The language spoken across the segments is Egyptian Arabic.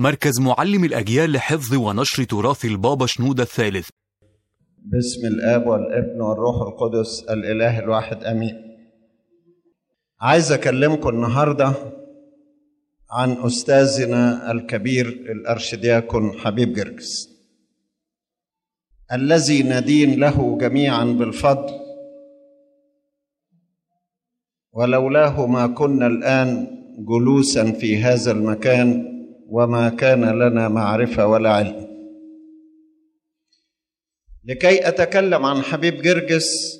مركز معلم الأجيال لحفظ ونشر تراث البابا شنودة الثالث باسم الاب والابن والروح القدس الاله الواحد امين عايز اكلمكم النهارده عن استاذنا الكبير الارشدياكون حبيب جرجس الذي ندين له جميعا بالفضل ولولاه ما كنا الان جلوسا في هذا المكان وما كان لنا معرفه ولا علم لكي اتكلم عن حبيب جرجس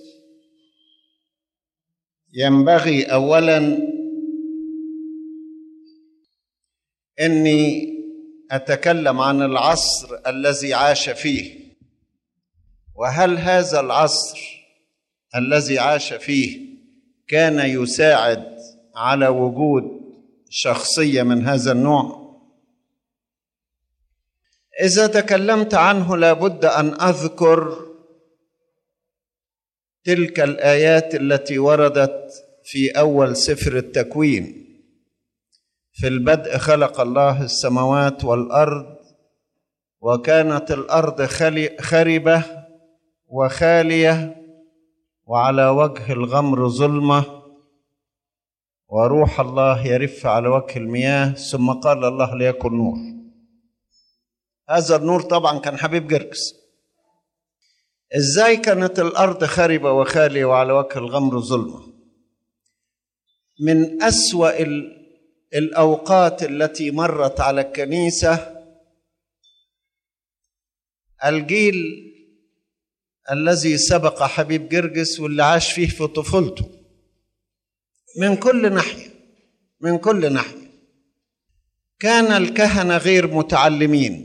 ينبغي اولا اني اتكلم عن العصر الذي عاش فيه وهل هذا العصر الذي عاش فيه كان يساعد على وجود شخصيه من هذا النوع اذا تكلمت عنه لابد ان اذكر تلك الايات التي وردت في اول سفر التكوين في البدء خلق الله السماوات والارض وكانت الارض خربه وخاليه وعلى وجه الغمر ظلمه وروح الله يرف على وجه المياه ثم قال الله ليكن نور هذا النور طبعا كان حبيب جرجس ازاي كانت الارض خربه وخاليه وعلى وجه الغمر ظلمه من اسوا الاوقات التي مرت على الكنيسه الجيل الذي سبق حبيب جرجس واللي عاش فيه في طفولته من كل ناحيه من كل ناحيه كان الكهنه غير متعلمين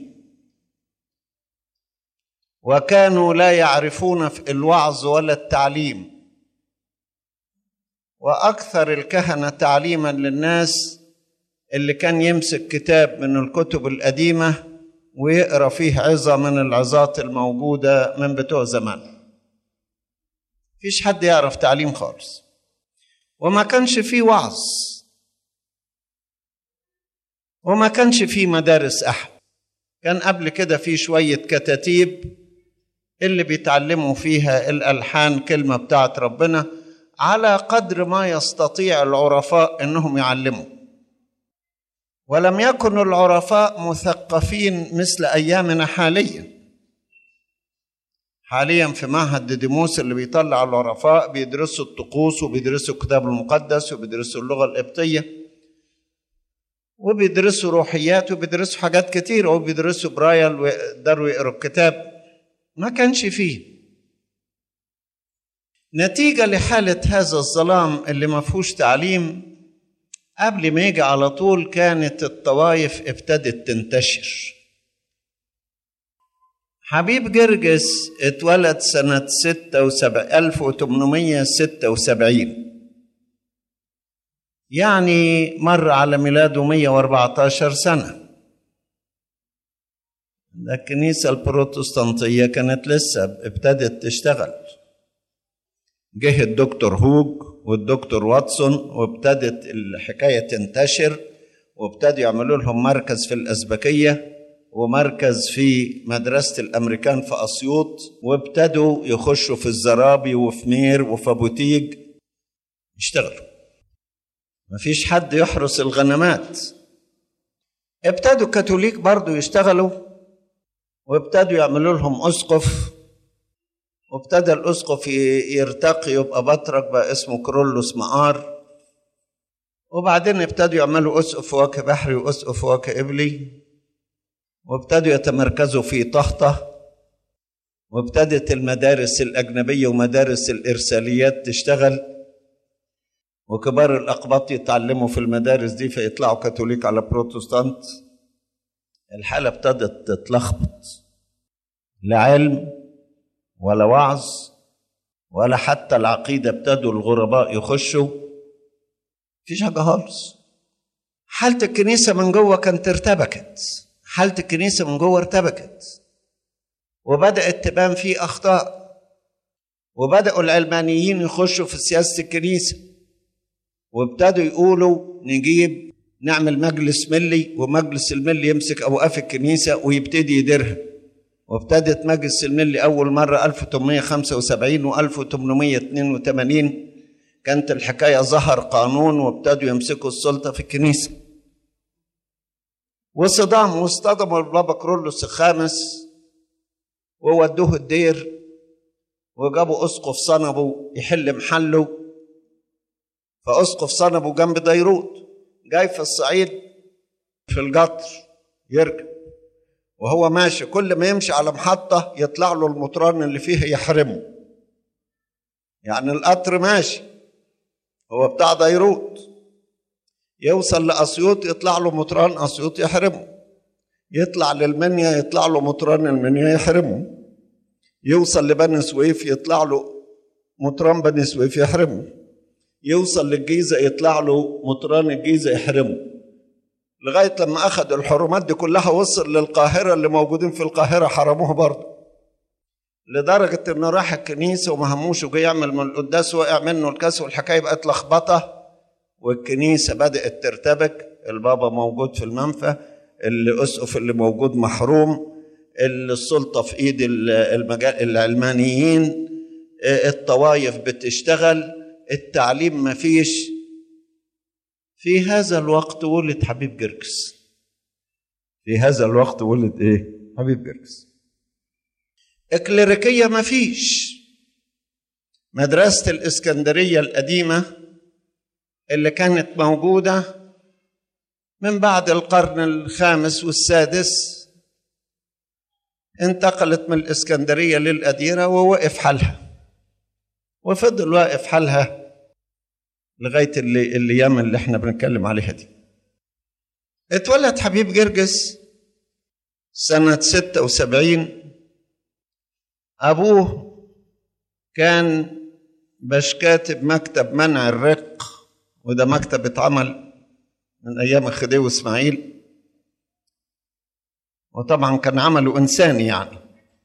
وكانوا لا يعرفون في الوعظ ولا التعليم واكثر الكهنه تعليما للناس اللي كان يمسك كتاب من الكتب القديمه ويقرا فيه عظه من العظات الموجوده من بتوع زمان فيش حد يعرف تعليم خالص وما كانش فيه وعظ وما كانش فيه مدارس احد كان قبل كده في شويه كتاتيب اللي بيتعلموا فيها الالحان كلمه بتاعت ربنا على قدر ما يستطيع العرفاء انهم يعلموا ولم يكن العرفاء مثقفين مثل ايامنا حاليا حاليا في معهد ديديموس اللي بيطلع العرفاء بيدرسوا الطقوس وبيدرسوا الكتاب المقدس وبيدرسوا اللغه القبطيه وبيدرسوا روحيات وبيدرسوا حاجات كتير وبيدرسوا برايل ويقدروا يقروا الكتاب ما كانش فيه نتيجة لحالة هذا الظلام اللي ما فيهوش تعليم قبل ما يجي على طول كانت الطوائف ابتدت تنتشر حبيب جرجس اتولد سنة 76 1876 يعني مر على ميلاده 114 سنة ده الكنيسة البروتستانتية كانت لسه ابتدت تشتغل جه الدكتور هوج والدكتور واتسون وابتدت الحكاية تنتشر وابتدوا يعملوا لهم مركز في الأزبكية ومركز في مدرسة الأمريكان في أسيوط وابتدوا يخشوا في الزرابي وفي مير وفي أبو تيج يشتغلوا مفيش حد يحرس الغنمات ابتدوا كاثوليك برضو يشتغلوا وابتدوا يعملوا لهم اسقف وابتدى الاسقف يرتقي يبقى بطرك بقى اسمه كرولوس مقار وبعدين ابتدوا يعملوا اسقف وجه بحري واسقف وجه ابلي وابتدوا يتمركزوا في طهطة وابتدت المدارس الأجنبية ومدارس الإرساليات تشتغل وكبار الأقباط يتعلموا في المدارس دي فيطلعوا كاثوليك على بروتستانت الحالة ابتدت تتلخبط لا علم ولا وعظ ولا حتى العقيدة ابتدوا الغرباء يخشوا مفيش حاجة خالص حالة الكنيسة من جوه كانت ارتبكت حالة الكنيسة من جوه ارتبكت وبدأت تبان فيه أخطاء وبدأوا العلمانيين يخشوا في سياسة الكنيسة وابتدوا يقولوا نجيب نعمل مجلس ملي ومجلس الملي يمسك أوقاف الكنيسة ويبتدي يديرها وابتدت مجلس الملي أول مرة 1875 و 1882 كانت الحكاية ظهر قانون وابتدوا يمسكوا السلطة في الكنيسة وصدام واصطدموا البابا كرولوس الخامس وودوه الدير وجابوا اسقف صنبه يحل محله فاسقف صنبه جنب ديروت جاي في الصعيد في القطر يركب وهو ماشي كل ما يمشي على محطة يطلع له المطران اللي فيه يحرمه يعني القطر ماشي هو بتاع ديروت يوصل لأسيوط يطلع له مطران أسيوط يحرمه يطلع للمنيا يطلع له مطران المنيا يحرمه يوصل لبني سويف يطلع له مطران بني سويف يحرمه يوصل للجيزة يطلع له مطران الجيزة يحرمه لغاية لما أخذ الحرمات دي كلها وصل للقاهرة اللي موجودين في القاهرة حرموه برضه لدرجة إنه راح الكنيسة وما هموش وجاي يعمل من القداس وقع منه الكاس والحكاية بقت لخبطة والكنيسة بدأت ترتبك البابا موجود في المنفى الأسقف اللي موجود محروم السلطة في إيد المجال العلمانيين الطوايف بتشتغل التعليم ما فيش في هذا الوقت ولد حبيب جركس في هذا الوقت ولد ايه حبيب جركس اكليريكية ما فيش مدرسة الإسكندرية القديمة اللي كانت موجودة من بعد القرن الخامس والسادس انتقلت من الإسكندرية للأديرة ووقف حالها وفضل واقف حالها لغاية اللي الأيام اللي احنا بنتكلم عليها دي اتولد حبيب جرجس سنة ستة وسبعين أبوه كان باش كاتب مكتب منع الرق وده مكتب اتعمل من أيام الخديوي إسماعيل وطبعا كان عمله إنساني يعني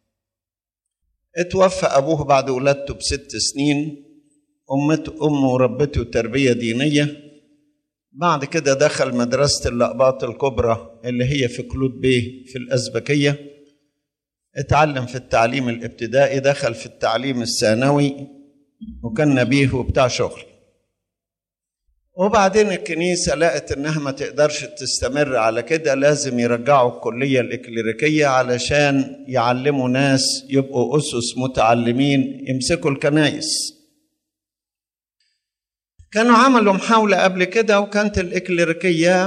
اتوفى أبوه بعد ولادته بست سنين أمته أمه ربته تربية دينية بعد كده دخل مدرسة الأقباط الكبرى اللي هي في كلود بيه في الأزبكية اتعلم في التعليم الابتدائي دخل في التعليم الثانوي وكان نبيه وبتاع شغل وبعدين الكنيسة لقت إنها ما تقدرش تستمر على كده لازم يرجعوا الكلية الإكليريكية علشان يعلموا ناس يبقوا أسس متعلمين يمسكوا الكنايس كانوا عملوا محاولة قبل كده وكانت الإكليريكية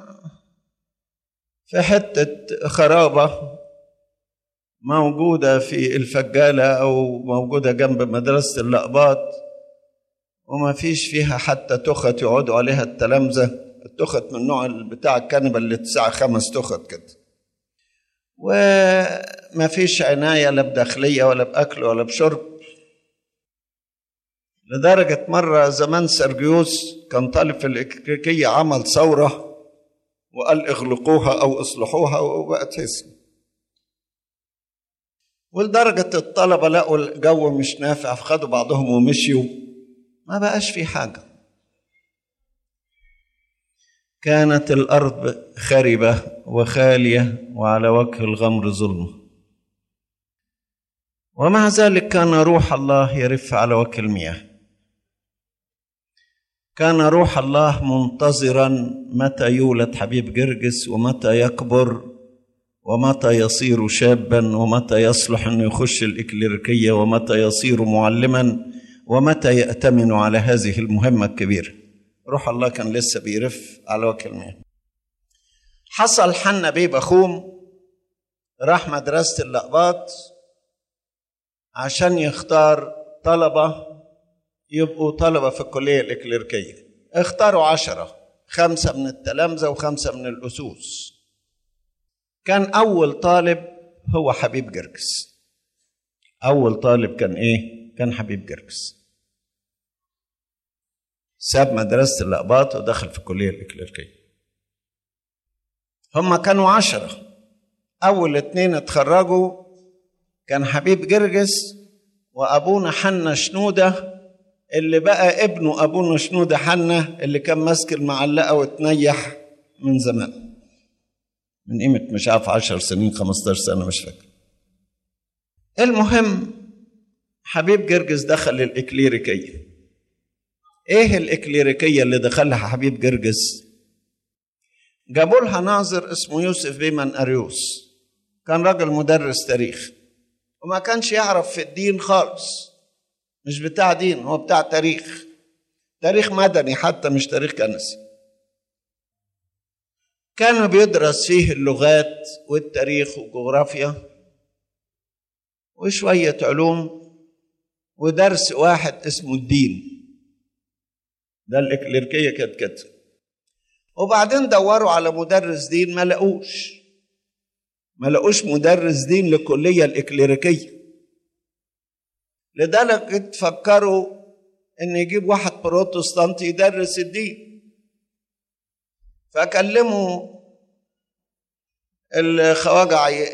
في حتة خرابة موجودة في الفجالة أو موجودة جنب مدرسة الأقباط وما فيش فيها حتى تخت يقعدوا عليها التلامذة التخت من نوع بتاع الكنبة اللي تسع خمس تخت كده وما فيش عناية لا بداخلية ولا بأكل ولا بشرب لدرجة مرة زمان سرجيوس كان طالب في الإكليريكية عمل ثورة وقال اغلقوها أو اصلحوها وبقت اسم ولدرجة الطلبة لقوا الجو مش نافع فخدوا بعضهم ومشيوا ما بقاش في حاجة كانت الأرض خربة وخالية وعلى وجه الغمر ظلمة ومع ذلك كان روح الله يرف على وجه المياه كان روح الله منتظرا متى يولد حبيب جرجس ومتى يكبر ومتى يصير شابا ومتى يصلح انه يخش الاكليريكيه ومتى يصير معلما ومتى يأتمن على هذه المهمة الكبيرة روح الله كان لسه بيرف على وجه المياه حصل حنا بيه بخوم راح مدرسة الأقباط عشان يختار طلبة يبقوا طلبة في الكلية الإكليريكية اختاروا عشرة خمسة من التلامذة وخمسة من الأسوس كان أول طالب هو حبيب جرجس أول طالب كان إيه؟ كان حبيب جرجس ساب مدرسة الأقباط ودخل في الكلية الإكليريكية هم كانوا عشرة أول اتنين اتخرجوا كان حبيب جرجس وأبونا حنا شنودة اللي بقى ابنه أبونا شنودة حنا اللي كان ماسك المعلقة وتنيح من زمان من قيمة مش عارف عشر سنين خمستاشر سنة مش فاكر المهم حبيب جرجس دخل الإكليريكية إيه الإكليريكية اللي دخلها حبيب جرجس جابوا لها ناظر اسمه يوسف بيمن أريوس كان راجل مدرس تاريخ وما كانش يعرف في الدين خالص مش بتاع دين هو بتاع تاريخ تاريخ مدني حتى مش تاريخ كنسي كان بيدرس فيه اللغات والتاريخ والجغرافيا وشوية علوم ودرس واحد اسمه الدين ده الإكليركية كانت كده وبعدين دوروا على مدرس دين ما لقوش ما لقوش مدرس دين للكلية الإكليريكية لدرجة فكروا إن يجيب واحد بروتستانتي يدرس الدين فكلموا الخواجة عي...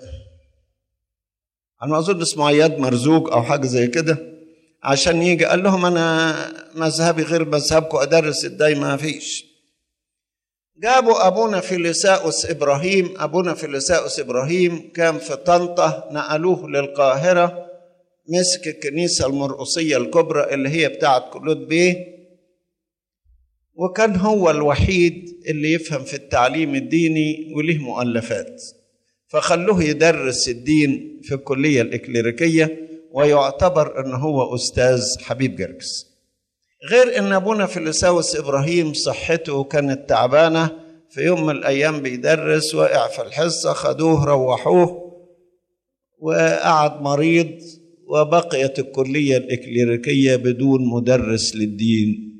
أنا ما أظن اسمه عياد مرزوق أو حاجة زي كده عشان يجي قال لهم أنا مذهبي غير مذهبكم أدرس الداي ما فيش جابوا أبونا فيليساؤس إبراهيم أبونا فيليساؤس إبراهيم كان في طنطا نقلوه للقاهرة مسك الكنيسة المرقصية الكبرى اللي هي بتاعت كلود بيه وكان هو الوحيد اللي يفهم في التعليم الديني وله مؤلفات فخلوه يدرس الدين في الكلية الإكليريكية ويعتبر أنه هو أستاذ حبيب جرجس غير ان ابونا فيلساوس ابراهيم صحته كانت تعبانه في يوم من الايام بيدرس وقع في الحصه خدوه روحوه وقعد مريض وبقيت الكليه الاكليريكيه بدون مدرس للدين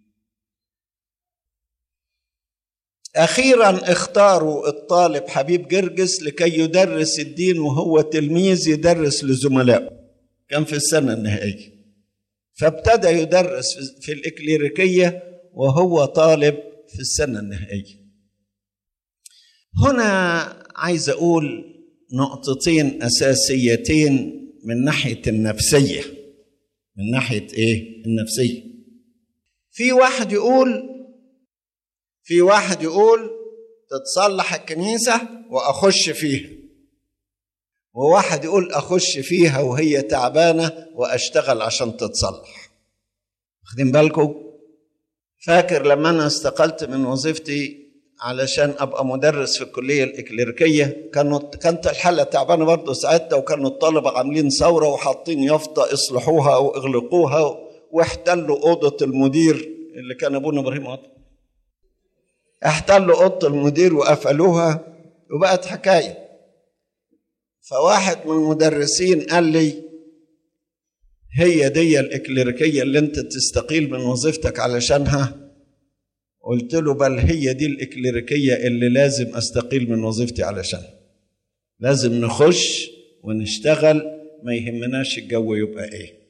اخيرا اختاروا الطالب حبيب جرجس لكي يدرس الدين وهو تلميذ يدرس لزملائه كان في السنه النهائيه فابتدى يدرس في الإكليريكية وهو طالب في السنة النهائية هنا عايز أقول نقطتين أساسيتين من ناحية النفسية من ناحية إيه؟ النفسية في واحد يقول في واحد يقول تتصلح الكنيسة وأخش فيها وواحد يقول اخش فيها وهي تعبانه واشتغل عشان تتصلح واخدين بالكم فاكر لما انا استقلت من وظيفتي علشان ابقى مدرس في الكليه الاكليريكيه كانت كانت الحاله تعبانه برضه ساعتها وكانوا الطلبه عاملين ثوره وحاطين يافطه اصلحوها او اغلقوها واحتلوا اوضه المدير اللي كان ابونا ابراهيم عطا احتلوا اوضه المدير وقفلوها وبقت حكايه فواحد من المدرسين قال لي هي دي الإكليريكية اللي أنت تستقيل من وظيفتك علشانها قلت له بل هي دي الإكليريكية اللي لازم أستقيل من وظيفتي علشانها لازم نخش ونشتغل ما يهمناش الجو يبقى إيه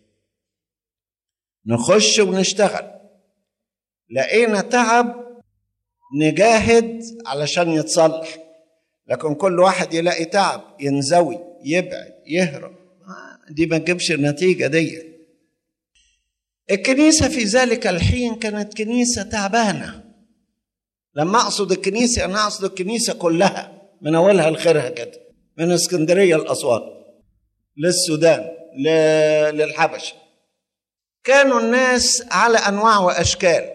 نخش ونشتغل لقينا تعب نجاهد علشان يتصلح لكن كل واحد يلاقي تعب ينزوي يبعد يهرب دي ما تجيبش النتيجه دي الكنيسه في ذلك الحين كانت كنيسه تعبانه لما اقصد الكنيسه انا اقصد الكنيسه كلها من اولها لاخرها كده من اسكندريه لاسوان للسودان للحبشه كانوا الناس على انواع واشكال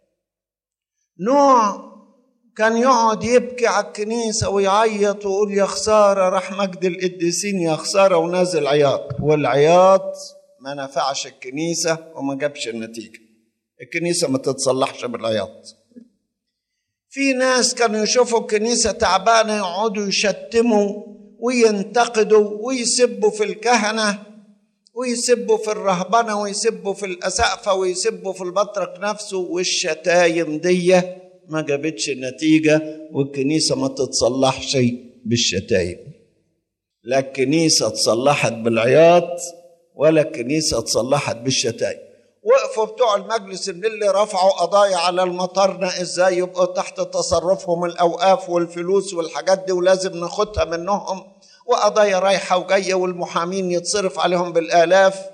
نوع كان يقعد يبكي على الكنيسة ويعيط ويقول يا خسارة راح مجد القديسين يا خسارة ونازل عياط والعياط ما نفعش الكنيسة وما جابش النتيجة الكنيسة ما تتصلحش بالعياط في ناس كانوا يشوفوا الكنيسة تعبانة يقعدوا يشتموا وينتقدوا ويسبوا في الكهنة ويسبوا في الرهبنة ويسبوا في الأسقفة ويسبوا في البطرك نفسه والشتايم ديه ما جابتش نتيجة والكنيسة ما تتصلحش بالشتايم لا الكنيسة اتصلحت بالعياط ولا الكنيسة اتصلحت بالشتايم وقفوا بتوع المجلس اللي رفعوا قضايا على المطارنة ازاي يبقوا تحت تصرفهم الاوقاف والفلوس والحاجات دي ولازم ناخدها منهم وقضايا رايحة وجاية والمحامين يتصرف عليهم بالالاف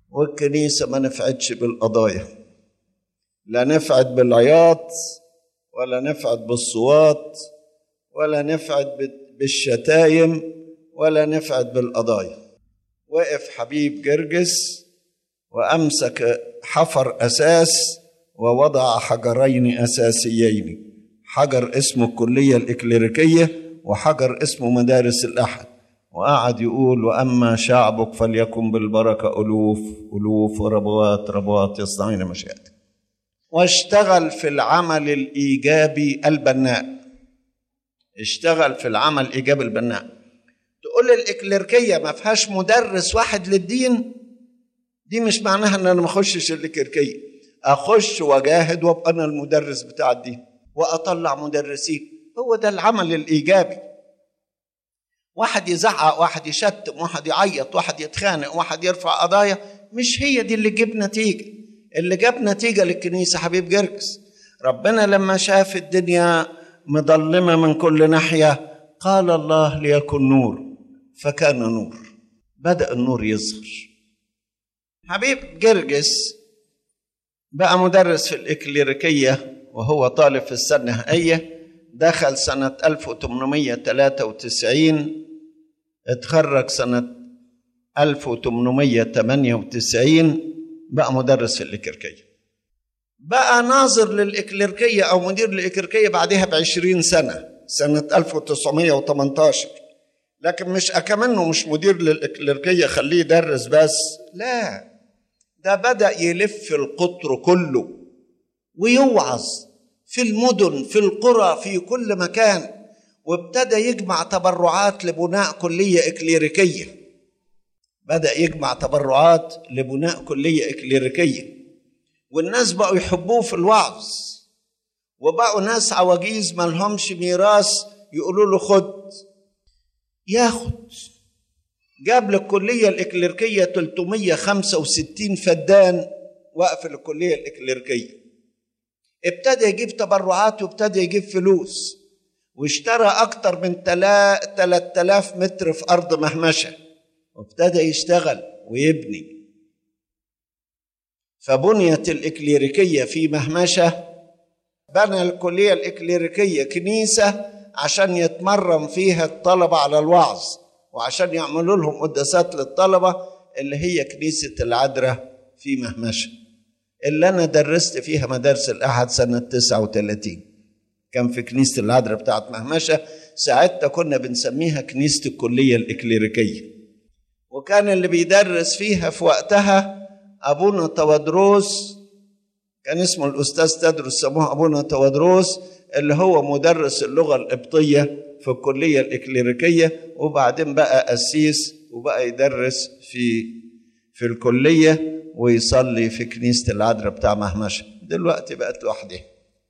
والكنيسة ما نفعتش بالقضايا لا نفعت بالعياط ولا نفعت بالصوات ولا نفعت بالشتايم ولا نفعت بالقضايا وقف حبيب جرجس وامسك حفر اساس ووضع حجرين اساسيين حجر اسمه الكليه الاكليريكيه وحجر اسمه مدارس الاحد وقعد يقول واما شعبك فليكن بالبركه الوف الوف وربوات ربوات يصنعين مشيئتك واشتغل في العمل الايجابي البناء اشتغل في العمل الايجابي البناء تقول الاكليركيه ما فيهاش مدرس واحد للدين دي مش معناها ان انا ما اخشش الاكليركيه اخش واجاهد وابقى انا المدرس بتاع الدين واطلع مدرسين هو ده العمل الايجابي واحد يزعق واحد يشتم واحد يعيط واحد يتخانق واحد يرفع قضايا مش هي دي اللي جاب نتيجه اللي جاب نتيجه للكنيسه حبيب جرجس ربنا لما شاف الدنيا مظلمه من كل ناحيه قال الله ليكن نور فكان نور بدا النور يظهر حبيب جرجس بقى مدرس في الإكليريكية وهو طالب في السنة النهائية دخل سنة 1893 اتخرج سنة 1898 بقى مدرس في الإكليريكية بقى ناظر للإكليريكية أو مدير الإكليريكية بعدها بعشرين سنة سنة 1918 لكن مش أكمنه مش مدير للإكليريكية خليه يدرس بس لا ده بدأ يلف القطر كله ويوعظ في المدن في القرى في كل مكان وابتدى يجمع تبرعات لبناء كلية إكليريكية بدأ يجمع تبرعات لبناء كلية إكليريكية والناس بقوا يحبوه في الوعظ وبقوا ناس عواجيز ما لهمش ميراث يقولوا له خد ياخد جاب للكلية الإكليركية 365 فدان وقف للكلية الإكليركية ابتدى يجيب تبرعات وابتدى يجيب فلوس واشترى أكتر من 3000 متر في أرض مهمشة وابتدى يشتغل ويبني فبنيت الإكليريكية في مهمشة بنى الكلية الإكليريكية كنيسة عشان يتمرن فيها الطلبة على الوعظ وعشان يعملوا لهم قداسات للطلبة اللي هي كنيسة العذراء في مهمشة اللي أنا درست فيها مدارس الأحد سنة 39 كان في كنيسة العذراء بتاعت مهمشة ساعتها كنا بنسميها كنيسة الكلية الإكليريكية وكان اللي بيدرس فيها في وقتها أبونا تودروس كان اسمه الأستاذ تدرس سموه أبونا تودروس اللي هو مدرس اللغة القبطية في الكلية الإكليريكية وبعدين بقى قسيس وبقى يدرس في في الكلية ويصلي في كنيسة العذراء بتاع مهمشة دلوقتي بقت لوحدها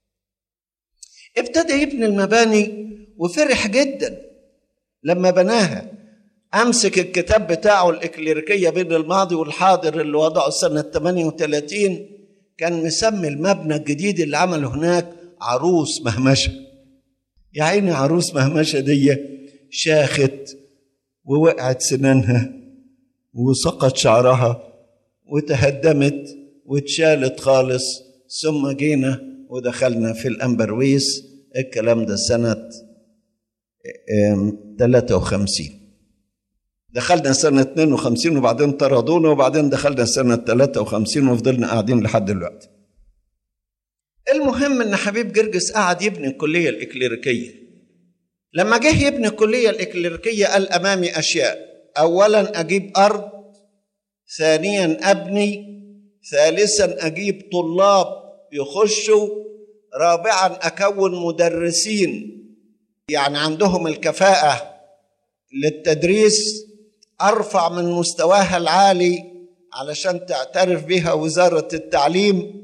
ابتدى يبني المباني وفرح جدا لما بناها امسك الكتاب بتاعه الاكليريكيه بين الماضي والحاضر اللي وضعه سنه 38 كان مسمي المبنى الجديد اللي عمله هناك عروس مهمشه يا عيني عروس مهمشه دي شاخت ووقعت سنانها وسقط شعرها وتهدمت واتشالت خالص ثم جينا ودخلنا في الأمبرويس الكلام ده سنة 53 دخلنا سنة 52 وبعدين طردونا وبعدين دخلنا سنة 53 وفضلنا قاعدين لحد دلوقتي المهم ان حبيب جرجس قعد يبني الكلية الإكليريكية لما جه يبني الكلية الإكليريكية قال أمامي أشياء أولا أجيب أرض ثانيا أبني ثالثا أجيب طلاب يخشوا رابعا أكون مدرسين يعني عندهم الكفاءة للتدريس أرفع من مستواها العالي علشان تعترف بها وزارة التعليم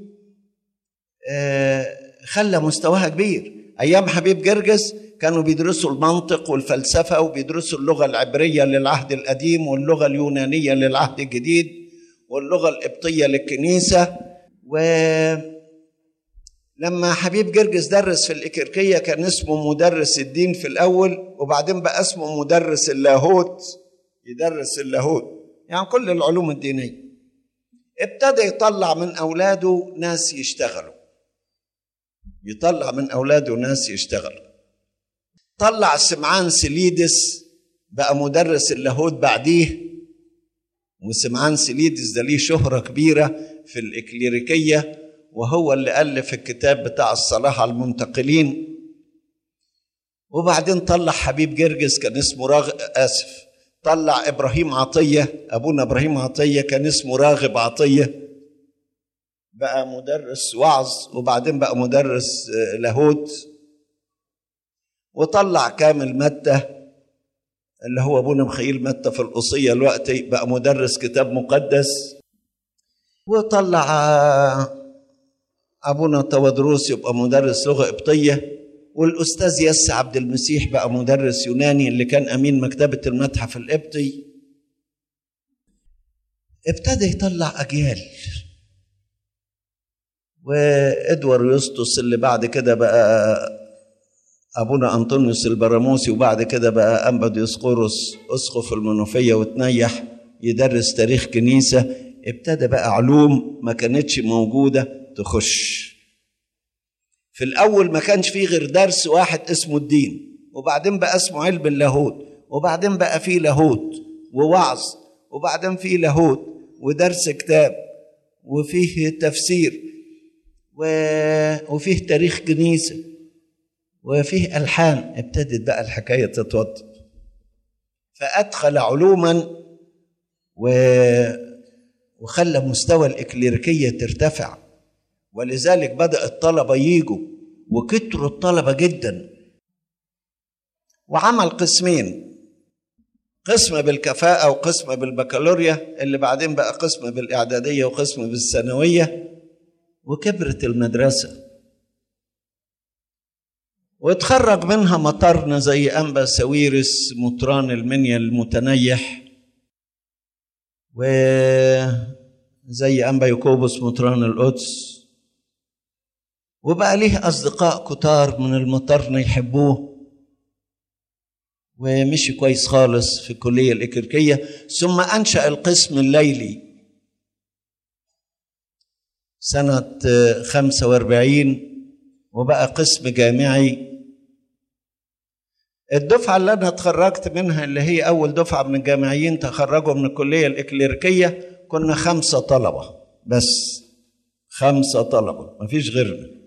خلى مستواها كبير أيام حبيب جرجس كانوا بيدرسوا المنطق والفلسفة وبيدرسوا اللغة العبرية للعهد القديم واللغة اليونانية للعهد الجديد واللغة القبطية للكنيسة ولما حبيب جرجس درس في الإكركية كان اسمه مدرس الدين في الأول وبعدين بقى اسمه مدرس اللاهوت يدرس اللاهوت يعني كل العلوم الدينية ابتدى يطلع من أولاده ناس يشتغلوا يطلع من اولاده ناس يشتغل طلع سمعان سليدس بقى مدرس اللاهوت بعديه وسمعان سليدس ده ليه شهرة كبيرة في الإكليريكية وهو اللي ألف الكتاب بتاع الصلاح على المنتقلين وبعدين طلع حبيب جرجس كان اسمه راغ آسف طلع إبراهيم عطية أبونا إبراهيم عطية كان اسمه راغب عطية بقى مدرس وعظ وبعدين بقى مدرس لاهوت وطلع كامل متى اللي هو ابونا مخيل متى في القصيه دلوقتي بقى مدرس كتاب مقدس وطلع ابونا تودروس يبقى مدرس لغه قبطيه والاستاذ يس عبد المسيح بقى مدرس يوناني اللي كان امين مكتبه المتحف القبطي ابتدى يطلع اجيال وادوار يسطس اللي بعد كده بقى ابونا انطونيوس البراموسي وبعد كده بقى انبا ديسقورس اسقف المنوفيه وتنيح يدرس تاريخ كنيسه ابتدى بقى علوم ما كانتش موجوده تخش في الاول ما كانش فيه غير درس واحد اسمه الدين وبعدين بقى اسمه علم اللاهوت وبعدين بقى فيه لاهوت ووعظ وبعدين فيه لاهوت ودرس كتاب وفيه تفسير و... وفيه تاريخ كنيسه وفيه الحان ابتدت بقى الحكايه تتوضب فادخل علوما و... وخلى مستوى الاكليريكيه ترتفع ولذلك بدا الطلبه ييجوا وكتروا الطلبه جدا وعمل قسمين قسم بالكفاءة وقسم بالبكالوريا اللي بعدين بقى قسم بالإعدادية وقسم بالثانوية وكبرت المدرسة واتخرج منها مطرنا زي أنبا ساويرس مطران المنيا المتنيح وزي أنبا يوكوبوس مطران القدس وبقى ليه أصدقاء كتار من المطرنا يحبوه ومشي كويس خالص في الكلية الإكريكية ثم أنشأ القسم الليلي سنة خمسة واربعين وبقى قسم جامعي الدفعة اللي أنا اتخرجت منها اللي هي أول دفعة من الجامعيين تخرجوا من الكلية الإكليريكية كنا خمسة طلبة بس خمسة طلبة مفيش غيرنا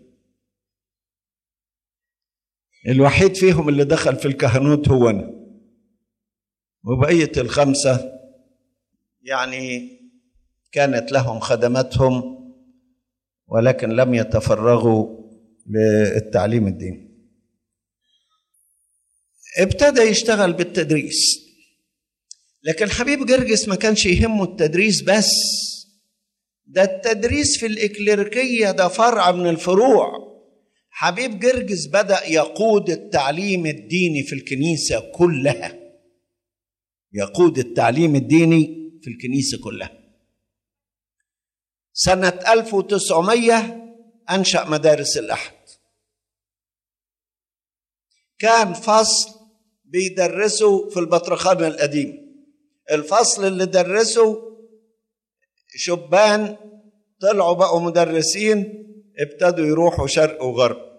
الوحيد فيهم اللي دخل في الكهنوت هو أنا وبقية الخمسة يعني كانت لهم خدماتهم ولكن لم يتفرغوا للتعليم الديني ابتدى يشتغل بالتدريس لكن حبيب جرجس ما كانش يهمه التدريس بس ده التدريس في الإكليريكية ده فرع من الفروع حبيب جرجس بدأ يقود التعليم الديني في الكنيسة كلها يقود التعليم الديني في الكنيسة كلها سنة 1900 أنشأ مدارس الأحد كان فصل بيدرسوا في البطرخانة القديم الفصل اللي درسه شبان طلعوا بقوا مدرسين ابتدوا يروحوا شرق وغرب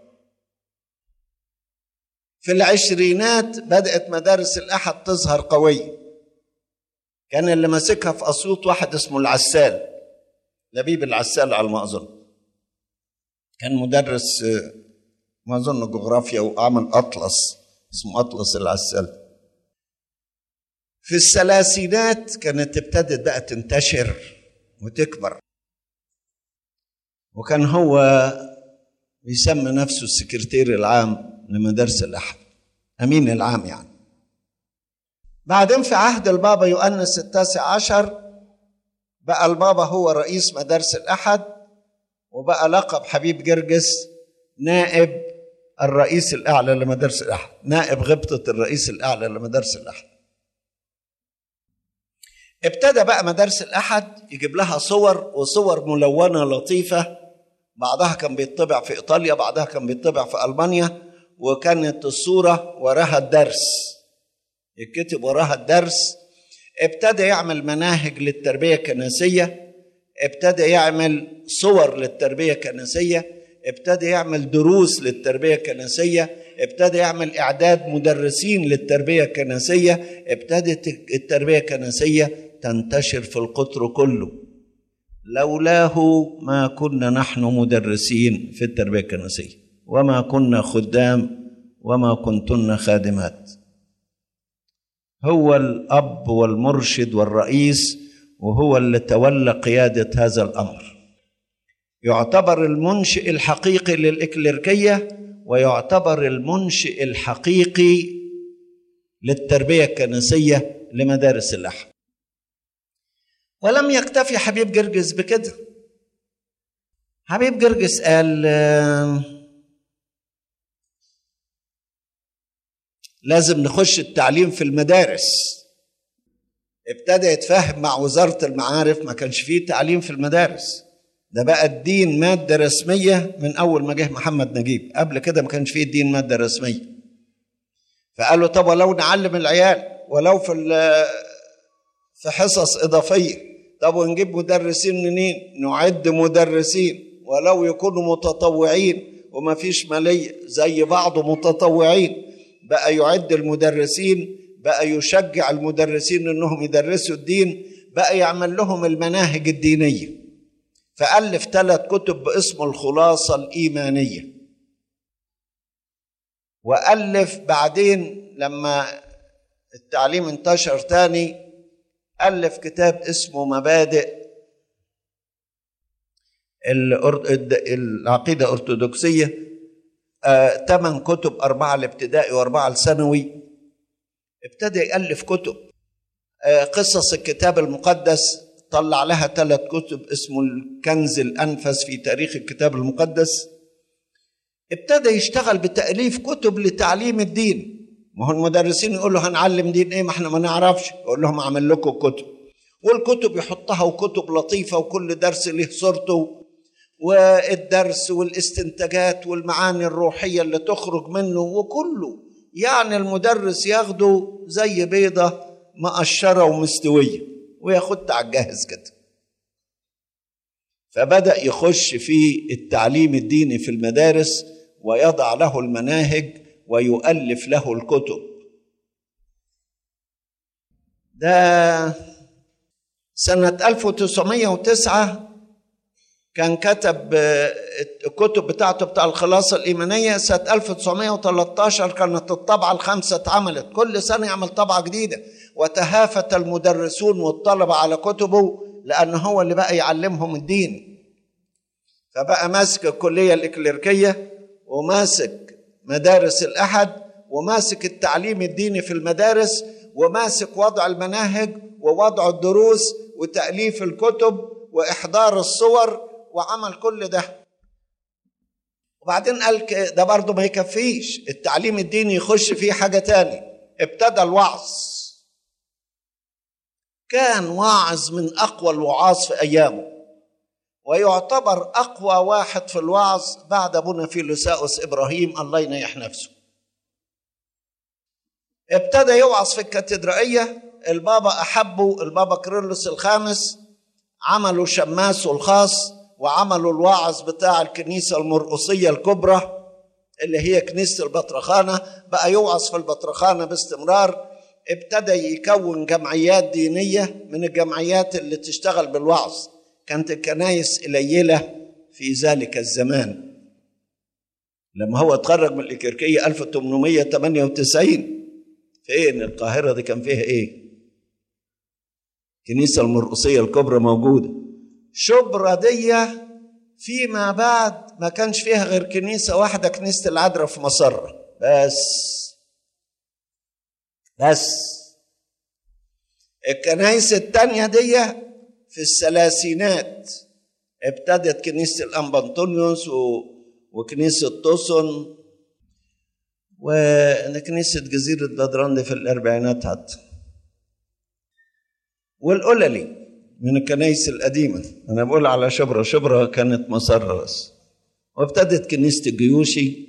في العشرينات بدأت مدارس الأحد تظهر قوية كان اللي ماسكها في أسيوط واحد اسمه العسال لبيب العسال على ما أظن كان مدرس ما أظن جغرافيا وعمل أطلس اسمه أطلس العسال في الثلاثينات كانت ابتدت بقى تنتشر وتكبر وكان هو يسمى نفسه السكرتير العام لمدارس الأحد أمين العام يعني بعدين في عهد البابا يؤنس التاسع عشر بقى البابا هو رئيس مدارس الأحد وبقى لقب حبيب جرجس نائب الرئيس الأعلى لمدارس الأحد نائب غبطة الرئيس الأعلى لمدارس الأحد ابتدى بقى مدارس الأحد يجيب لها صور وصور ملونة لطيفة بعضها كان بيطبع في إيطاليا بعضها كان بيطبع في ألمانيا وكانت الصورة وراها الدرس يتكتب وراها الدرس ابتدى يعمل مناهج للتربية الكنسية ابتدى يعمل صور للتربية الكنسية ابتدى يعمل دروس للتربية الكنسية ابتدى يعمل إعداد مدرسين للتربية الكنسية ابتدت التربية الكنسية تنتشر في القطر كله لولاه ما كنا نحن مدرسين في التربية الكنسية وما كنا خدام وما كنتن خادمات هو الأب والمرشد والرئيس وهو اللي تولى قيادة هذا الأمر يعتبر المنشئ الحقيقي للإكليركية ويعتبر المنشئ الحقيقي للتربية الكنسية لمدارس الأحد ولم يكتفي حبيب جرجس بكده حبيب جرجس قال لازم نخش التعليم في المدارس ابتدى يتفاهم مع وزارة المعارف ما كانش فيه تعليم في المدارس ده بقى الدين مادة رسمية من أول ما جه محمد نجيب قبل كده ما كانش فيه الدين مادة رسمية فقالوا طب ولو نعلم العيال ولو في في حصص إضافية طب ونجيب مدرسين منين نعد مدرسين ولو يكونوا متطوعين وما فيش مالية زي بعض متطوعين بقى يعد المدرسين بقى يشجع المدرسين انهم يدرسوا الدين بقى يعمل لهم المناهج الدينيه فالف ثلاث كتب باسم الخلاصه الايمانيه والف بعدين لما التعليم انتشر تاني الف كتاب اسمه مبادئ العقيده الارثوذكسيه ثمان آه، كتب أربعة الابتدائي وأربعة الثانوي ابتدى يألف كتب آه، قصص الكتاب المقدس طلع لها ثلاث كتب اسمه الكنز الأنفس في تاريخ الكتاب المقدس ابتدى يشتغل بتأليف كتب لتعليم الدين ما هو المدرسين يقولوا هنعلم دين ايه ما احنا ما نعرفش يقول لهم اعمل لكم كتب والكتب يحطها وكتب لطيفة وكل درس له صورته والدرس والاستنتاجات والمعاني الروحية اللي تخرج منه وكله يعني المدرس ياخده زي بيضة مقشرة ومستوية وياخدها على الجاهز كده فبدأ يخش في التعليم الديني في المدارس ويضع له المناهج ويؤلف له الكتب ده سنة 1909 كان كتب الكتب بتاعته بتاع الخلاصة الإيمانية سنة 1913 كانت الطبعة الخامسة اتعملت كل سنة يعمل طبعة جديدة وتهافت المدرسون والطلبة على كتبه لأن هو اللي بقى يعلمهم الدين فبقى ماسك الكلية الإكليركية وماسك مدارس الأحد وماسك التعليم الديني في المدارس وماسك وضع المناهج ووضع الدروس وتأليف الكتب وإحضار الصور وعمل كل ده وبعدين قال ده برضه ما يكفيش التعليم الديني يخش فيه حاجة تاني ابتدى الوعظ كان واعظ من أقوى الوعاظ في أيامه ويعتبر أقوى واحد في الوعظ بعد أبونا فيلوساوس إبراهيم الله ينيح نفسه ابتدى يوعظ في الكاتدرائية البابا أحبه البابا كيرلس الخامس عملوا شماسه الخاص وعملوا الوعظ بتاع الكنيسة المرقصية الكبرى اللي هي كنيسة البطرخانة بقى يوعظ في البطرخانة باستمرار ابتدى يكون جمعيات دينية من الجمعيات اللي تشتغل بالوعظ كانت الكنايس قليلة في ذلك الزمان لما هو اتخرج من الإكركية 1898 فين القاهرة دي كان فيها ايه الكنيسة المرقصية الكبرى موجودة شبرا دي فيما بعد ما كانش فيها غير كنيسة واحدة كنيسة العذراء في مصر بس بس الكنايس التانية دي في الثلاثينات ابتدت كنيسة الأنبا أنطونيوس و... وكنيسة توسون وكنيسة جزيرة بدران دي في الأربعينات حتى والقللي من الكنائس القديمة أنا بقول على شبرا شبرا كانت مسرة بس وابتدت كنيسة الجيوشي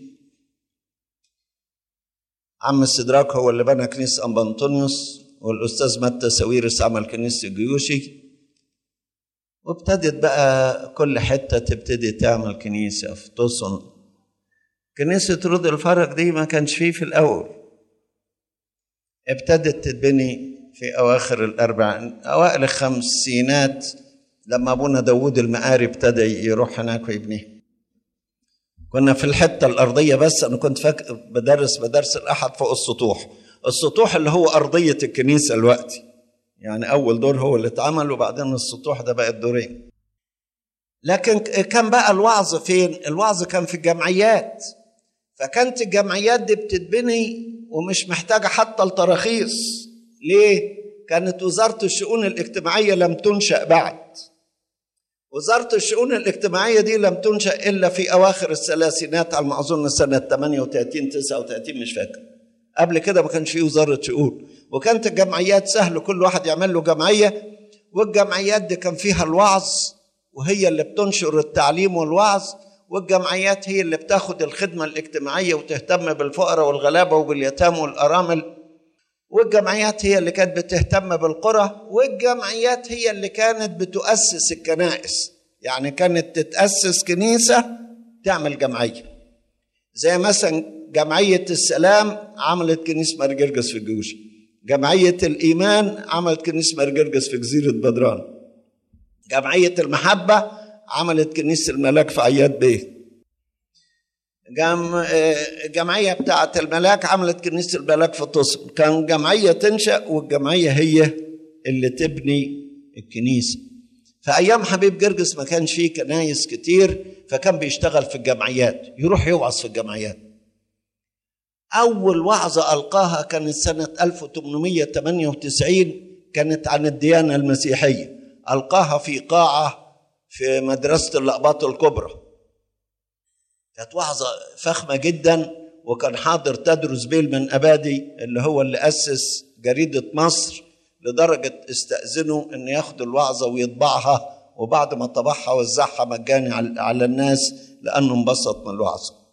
عم السدراك هو اللي بنى كنيسة أنبا أنطونيوس والأستاذ متى ساويرس عمل كنيسة الجيوشي وابتدت بقى كل حتة تبتدي تعمل كنيسة في تصن كنيسة رود الفرج دي ما كانش فيه في الأول ابتدت تتبني في أواخر الأربعين أوائل الخمسينات لما أبونا داوود المقاري ابتدى يروح هناك ويبنيها كنا في الحتة الأرضية بس أنا كنت فاكر بدرس بدرس الأحد فوق السطوح السطوح اللي هو أرضية الكنيسة الوقتي يعني أول دور هو اللي اتعمل وبعدين السطوح ده بقت دورين لكن كان بقى الوعظ فين؟ الوعظ كان في الجمعيات فكانت الجمعيات دي بتتبني ومش محتاجة حتى التراخيص ليه؟ كانت وزارة الشؤون الاجتماعية لم تنشأ بعد وزارة الشؤون الاجتماعية دي لم تنشأ إلا في أواخر الثلاثينات على ما أظن سنة 38 39 مش فاكر قبل كده ما كانش في وزارة شؤون وكانت الجمعيات سهل كل واحد يعمل له جمعية والجمعيات دي كان فيها الوعظ وهي اللي بتنشر التعليم والوعظ والجمعيات هي اللي بتاخد الخدمة الاجتماعية وتهتم بالفقراء والغلابة وباليتامى والأرامل والجمعيات هي اللي كانت بتهتم بالقرى والجمعيات هي اللي كانت بتؤسس الكنائس يعني كانت تتأسس كنيسة تعمل جمعية زي مثلا جمعية السلام عملت كنيسة مرجرجس في الجوش جمعية الإيمان عملت كنيسة مرجرجس في جزيرة بدران جمعية المحبة عملت كنيسة الملاك في عياد بيه جم... الجمعية بتاعة الملاك عملت كنيسة الملاك في تصم كان جمعية تنشأ والجمعية هي اللي تبني الكنيسة في أيام حبيب جرجس ما كانش فيه كنايس كتير فكان بيشتغل في الجمعيات يروح يوعظ في الجمعيات أول وعظة ألقاها كانت سنة 1898 كانت عن الديانة المسيحية ألقاها في قاعة في مدرسة الأقباط الكبرى كانت وعظة فخمة جدا وكان حاضر تدرس بيل من أبادي اللي هو اللي أسس جريدة مصر لدرجة استأذنوا أن ياخدوا الوعظة ويطبعها وبعد ما طبعها وزعها مجاني على الناس لأنه انبسط من الوعظة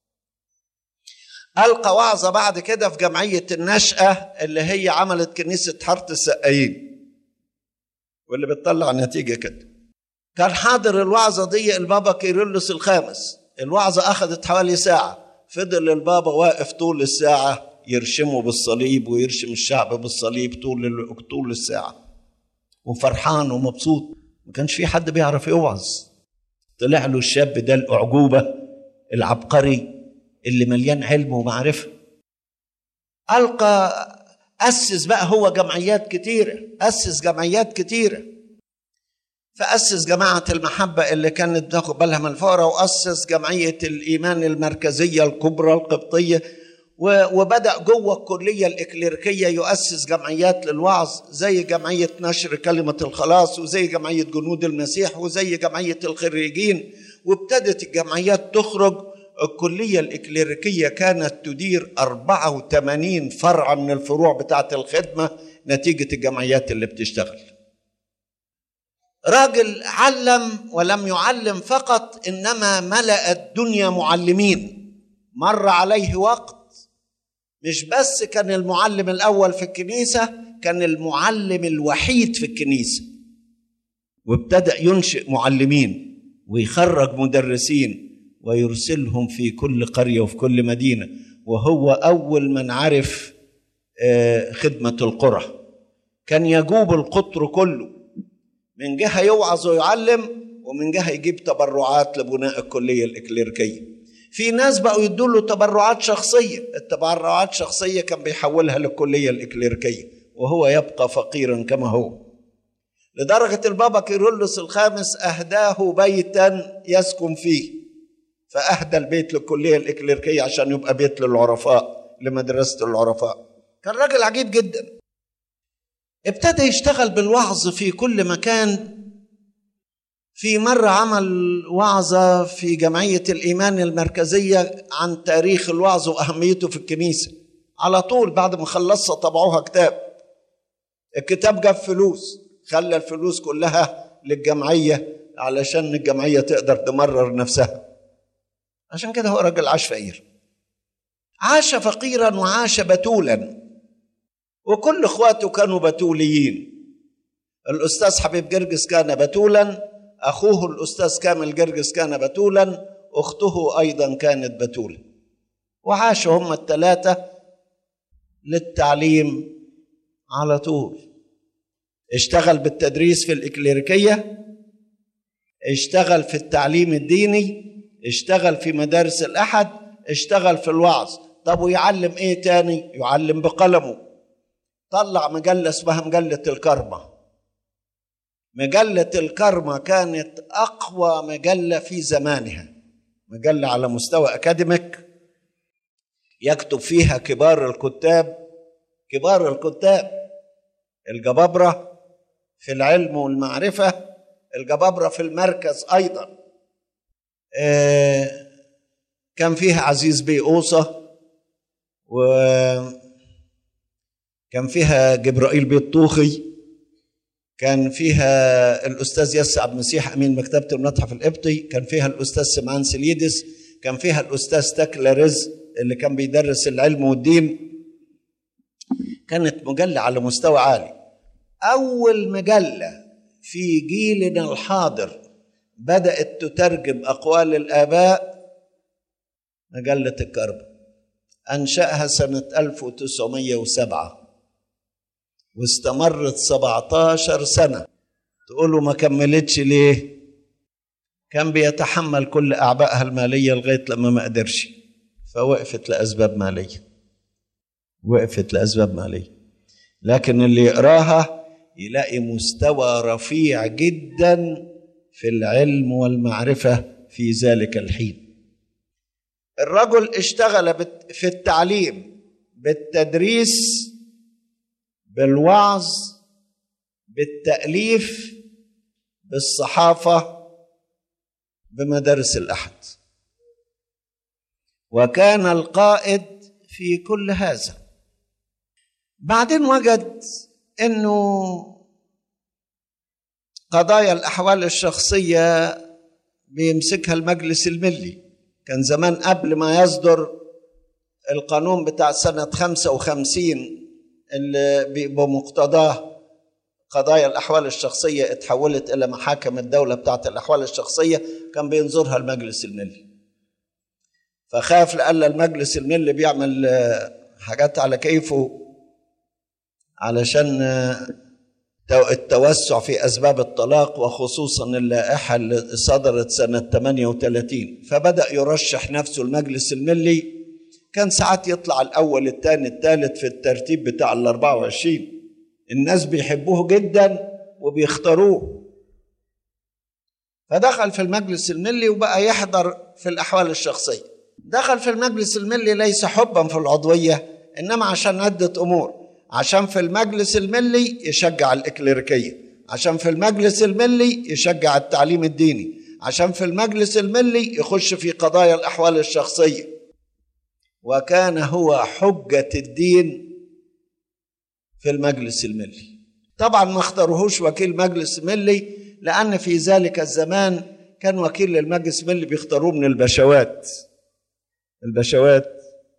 ألقى وعظة بعد كده في جمعية النشأة اللي هي عملت كنيسة حارة السقايين واللي بتطلع نتيجة كده كان حاضر الوعظة دي البابا كيرلس الخامس الوعظة أخذت حوالي ساعة فضل البابا واقف طول الساعة يرشمه بالصليب ويرشم الشعب بالصليب طول طول الساعة وفرحان ومبسوط ما كانش في حد بيعرف يوعظ طلع له الشاب ده الأعجوبة العبقري اللي مليان علم ومعرفة ألقى أسس بقى هو جمعيات كتيرة أسس جمعيات كتيرة فأسس جماعة المحبة اللي كانت بتاخد بالها من الفقراء وأسس جمعية الإيمان المركزية الكبرى القبطية وبدأ جوه الكلية الإكليريكية يؤسس جمعيات للوعظ زي جمعية نشر كلمة الخلاص وزي جمعية جنود المسيح وزي جمعية الخريجين وابتدت الجمعيات تخرج الكلية الإكليريكية كانت تدير 84 فرع من الفروع بتاعة الخدمة نتيجة الجمعيات اللي بتشتغل راجل علم ولم يعلم فقط انما ملا الدنيا معلمين مر عليه وقت مش بس كان المعلم الاول في الكنيسه كان المعلم الوحيد في الكنيسه وابتدا ينشئ معلمين ويخرج مدرسين ويرسلهم في كل قريه وفي كل مدينه وهو اول من عرف خدمه القرى كان يجوب القطر كله من جهة يوعظ ويعلم ومن جهة يجيب تبرعات لبناء الكلية الإكليريكية في ناس بقوا يدوا له تبرعات شخصية التبرعات شخصية كان بيحولها للكلية الإكليريكية وهو يبقى فقيرا كما هو لدرجة البابا كيرلس الخامس أهداه بيتا يسكن فيه فأهدى البيت للكلية الإكليريكية عشان يبقى بيت للعرفاء لمدرسة العرفاء كان راجل عجيب جدا ابتدى يشتغل بالوعظ في كل مكان في مرة عمل وعظة في جمعية الإيمان المركزية عن تاريخ الوعظ وأهميته في الكنيسة على طول بعد ما خلصها طبعوها كتاب الكتاب جاب فلوس خلى الفلوس كلها للجمعية علشان الجمعية تقدر تمرر نفسها عشان كده هو راجل عاش فقير عاش فقيرا وعاش بتولا وكل اخواته كانوا بتوليين الأستاذ حبيب جرجس كان بتولا أخوه الأستاذ كامل جرجس كان بتولا أخته أيضا كانت بتولا وعاشوا هم الثلاثة للتعليم على طول اشتغل بالتدريس في الإكليريكية اشتغل في التعليم الديني اشتغل في مدارس الأحد اشتغل في الوعظ طب ويعلم ايه تاني يعلم بقلمه طلع مجلة اسمها مجلة الكرمة مجلة الكرمة كانت أقوى مجلة في زمانها مجلة على مستوى أكاديميك يكتب فيها كبار الكتاب كبار الكتاب الجبابرة في العلم والمعرفة الجبابرة في المركز أيضا آه كان فيها عزيز بيه أوصة وكان فيها جبرائيل بيه الطوخي كان فيها الأستاذ ياسر عبد المسيح أمين مكتبة المتحف القبطي كان فيها الأستاذ سمعان سليدس كان فيها الأستاذ تكلا رزق اللي كان بيدرس العلم والدين كانت مجلة على مستوى عالي أول مجلة في جيلنا الحاضر بدأت تترجم أقوال الآباء مجلة الكرب أنشأها سنة 1907 واستمرت 17 سنة تقولوا ما كملتش ليه كان بيتحمل كل أعبائها المالية لغاية لما ما قدرش فوقفت لأسباب مالية وقفت لأسباب مالية لكن اللي يقراها يلاقي مستوى رفيع جدا في العلم والمعرفة في ذلك الحين الرجل اشتغل في التعليم بالتدريس بالوعظ بالتأليف بالصحافة بمدارس الأحد وكان القائد في كل هذا بعدين وجد انه قضايا الاحوال الشخصيه بيمسكها المجلس الملي كان زمان قبل ما يصدر القانون بتاع سنة 55 اللي بمقتضاه قضايا الأحوال الشخصية اتحولت إلى محاكم الدولة بتاعت الأحوال الشخصية كان بينظرها المجلس الملي فخاف لألا المجلس الملي بيعمل حاجات على كيفه علشان التوسع في أسباب الطلاق وخصوصا اللائحة اللي صدرت سنة 38 فبدأ يرشح نفسه المجلس الملي كان ساعات يطلع الأول الثاني الثالث في الترتيب بتاع ال 24 الناس بيحبوه جدا وبيختاروه فدخل في المجلس الملي وبقى يحضر في الأحوال الشخصية دخل في المجلس الملي ليس حبا في العضوية إنما عشان عدة أمور عشان في المجلس الملي يشجع الإكليريكية عشان في المجلس الملي يشجع التعليم الديني عشان في المجلس الملي يخش في قضايا الأحوال الشخصية وكان هو حجة الدين في المجلس الملي طبعا ما اختاروهوش وكيل مجلس ملي لأن في ذلك الزمان كان وكيل المجلس الملي بيختاروه من البشوات البشوات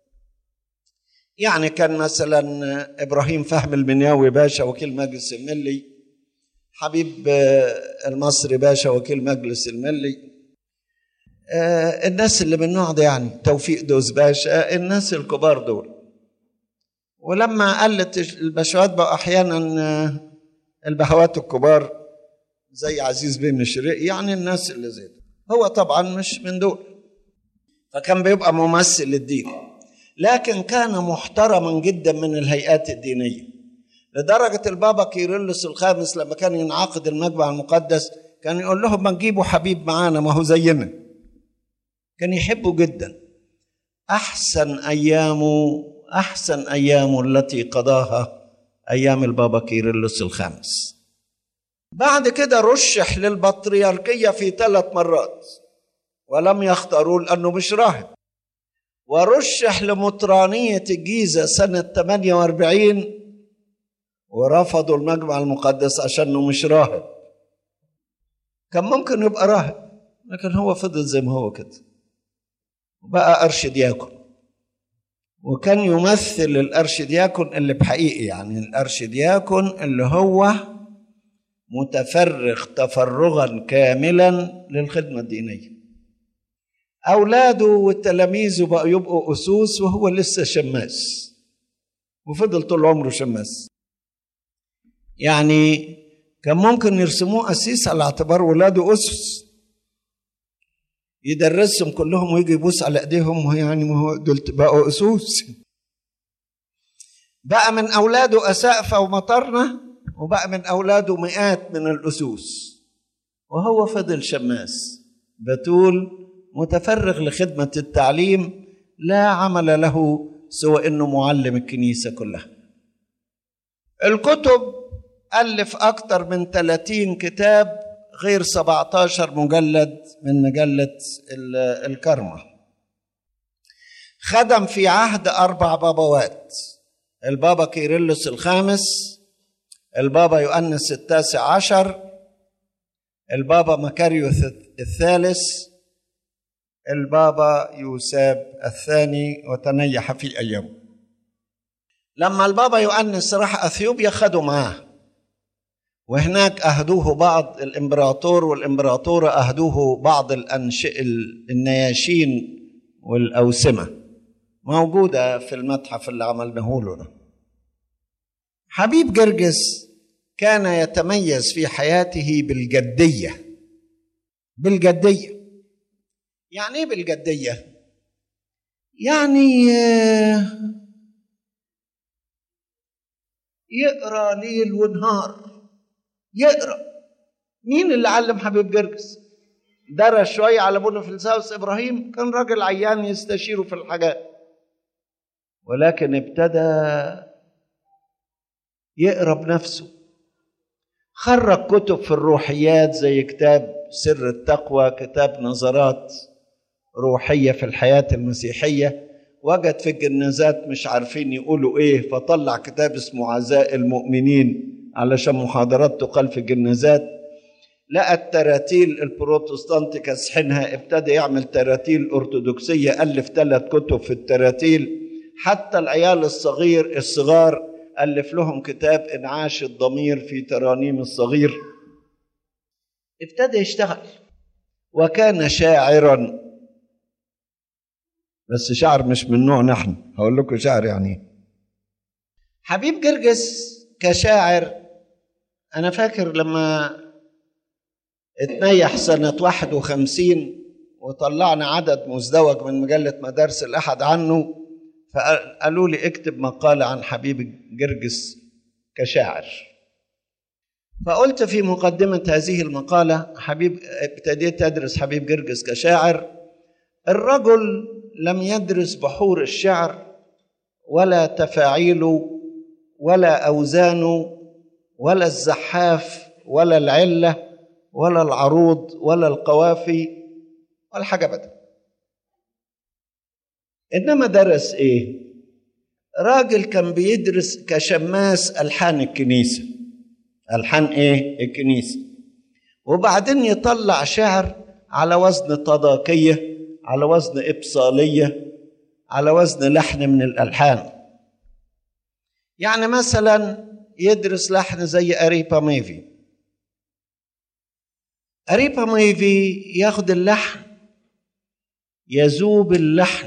يعني كان مثلا ابراهيم فهم المنياوي باشا وكيل مجلس الملي حبيب المصري باشا وكيل مجلس الملي الناس اللي من النوع ده يعني توفيق دوز باشا الناس الكبار دول ولما قلت البشوات بقى احيانا البهوات الكبار زي عزيز بن الشريق يعني الناس اللي زي ده هو طبعا مش من دول فكان بيبقى ممثل للدين لكن كان محترما جدا من الهيئات الدينيه لدرجه البابا كيرلس الخامس لما كان ينعقد المجمع المقدس كان يقول لهم ما نجيبوا حبيب معانا ما هو زينا كان يحبه جدا احسن ايامه احسن ايامه التي قضاها ايام البابا كيرلس الخامس بعد كده رشح للبطريركيه في ثلاث مرات ولم يختاروه لانه مش راهب ورشح لمطرانية الجيزة سنة 48 ورفضوا المجمع المقدس عشانه مش راهب كان ممكن يبقى راهب لكن هو فضل زي ما هو كده وبقى أرشدياكون وكان يمثل الأرشدياكون اللي بحقيقي يعني الأرشدياكون اللي هو متفرغ تفرغا كاملا للخدمة الدينية أولاده وتلاميذه بقوا يبقوا أسوس وهو لسه شماس وفضل طول عمره شماس يعني كان ممكن يرسموه أسيس على اعتبار ولاده أسس يدرسهم كلهم ويجي يبوس على ايديهم يعني ما هو دول بقوا اسوس بقى من اولاده اسقفه ومطرنا وبقى من اولاده مئات من الاسوس وهو فضل شماس بتول متفرغ لخدمه التعليم لا عمل له سوى انه معلم الكنيسه كلها الكتب الف اكثر من 30 كتاب غير 17 مجلد من مجلة الكرمة خدم في عهد أربع بابوات البابا كيرلس الخامس البابا يؤنس التاسع عشر البابا مكاريوس الثالث البابا يوساب الثاني وتنيح في أيامه لما البابا يؤنس راح أثيوبيا خدوا معاه وهناك أهدوه بعض الإمبراطور والإمبراطورة أهدوه بعض الأنشئ النياشين والأوسمة موجودة في المتحف اللي عملناه له ده حبيب جرجس كان يتميز في حياته بالجدية بالجدية يعني ايه بالجدية؟ يعني يقرا ليل ونهار يقرا مين اللي علم حبيب جرجس درس شوية على بونفلساوس إبراهيم كان راجل عيان يستشيره في الحاجات ولكن ابتدى يقرا بنفسه خرج كتب في الروحيات زي كتاب سر التقوى كتاب نظرات روحية في الحياة المسيحية وجد في الجنازات مش عارفين يقولوا ايه فطلع كتاب اسمه عزاء المؤمنين علشان محاضرات تقال في الجنازات لقى التراتيل البروتستانت كاسحينها ابتدى يعمل تراتيل أرثوذكسية ألف ثلاث كتب في التراتيل حتى العيال الصغير الصغار ألف لهم كتاب إنعاش الضمير في ترانيم الصغير ابتدى يشتغل وكان شاعرا بس شعر مش من نوع نحن هقول لكم شعر يعني حبيب جرجس كشاعر أنا فاكر لما اتنيح سنة 51 وطلعنا عدد مزدوج من مجلة مدارس الأحد عنه فقالوا لي اكتب مقالة عن حبيب جرجس كشاعر فقلت في مقدمة هذه المقالة حبيب ابتديت أدرس حبيب جرجس كشاعر الرجل لم يدرس بحور الشعر ولا تفاعيله ولا أوزانه ولا الزحاف ولا العلة ولا العروض ولا القوافي ولا حاجة أبدا إنما درس إيه؟ راجل كان بيدرس كشماس ألحان الكنيسة ألحان إيه؟ الكنيسة وبعدين يطلع شعر على وزن تضاكية على وزن إبصالية على وزن لحن من الألحان يعني مثلا يدرس لحن زي أريبا ميفي أريبا ميفي ياخد اللحن يذوب اللحن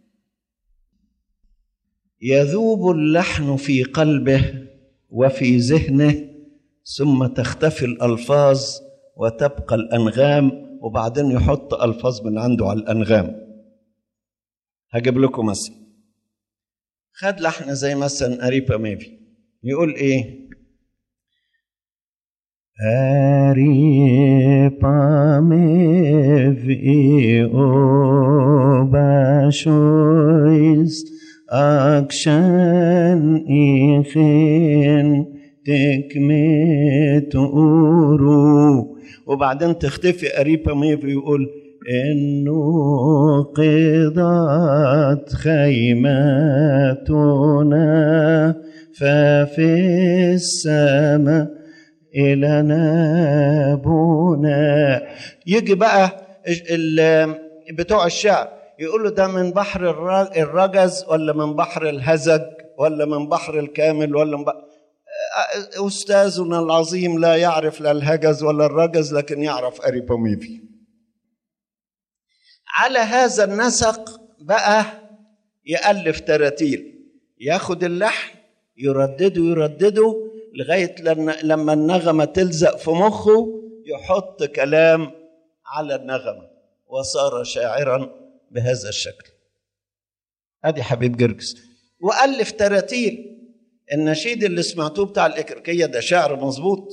يذوب اللحن في قلبه وفي ذهنه ثم تختفي الألفاظ وتبقى الأنغام وبعدين يحط ألفاظ من عنده على الأنغام هجيب لكم مثل خد لحن زي مثلا أريبا ميفي يقول إيه أريبا ميفي أو باشويس أكشن إيخين تكمت أورو وبعدين تختفي أريبا ميفي يقول إنه قضت خيمتنا ففي السماء إلى نابونا يجي بقى بتوع الشعر يقولوا ده من بحر الرجز ولا من بحر الهزج ولا من بحر الكامل ولا من بحر أستاذنا العظيم لا يعرف لا الهجز ولا الرجز لكن يعرف أريبوميفي على هذا النسق بقى يألف تراتيل ياخد اللحن يردده يردده لغاية لما النغمة تلزق في مخه يحط كلام على النغمة وصار شاعرا بهذا الشكل ادي حبيب جرجس والف تراتيل النشيد اللي سمعتوه بتاع الإكركية ده شعر مظبوط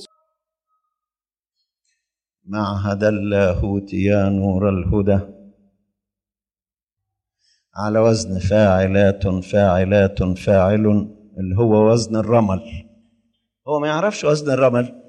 معهد اللاهوت يا نور الهدى على وزن فاعلات فاعلات فاعل اللي هو وزن الرمل هو ما يعرفش وزن الرمل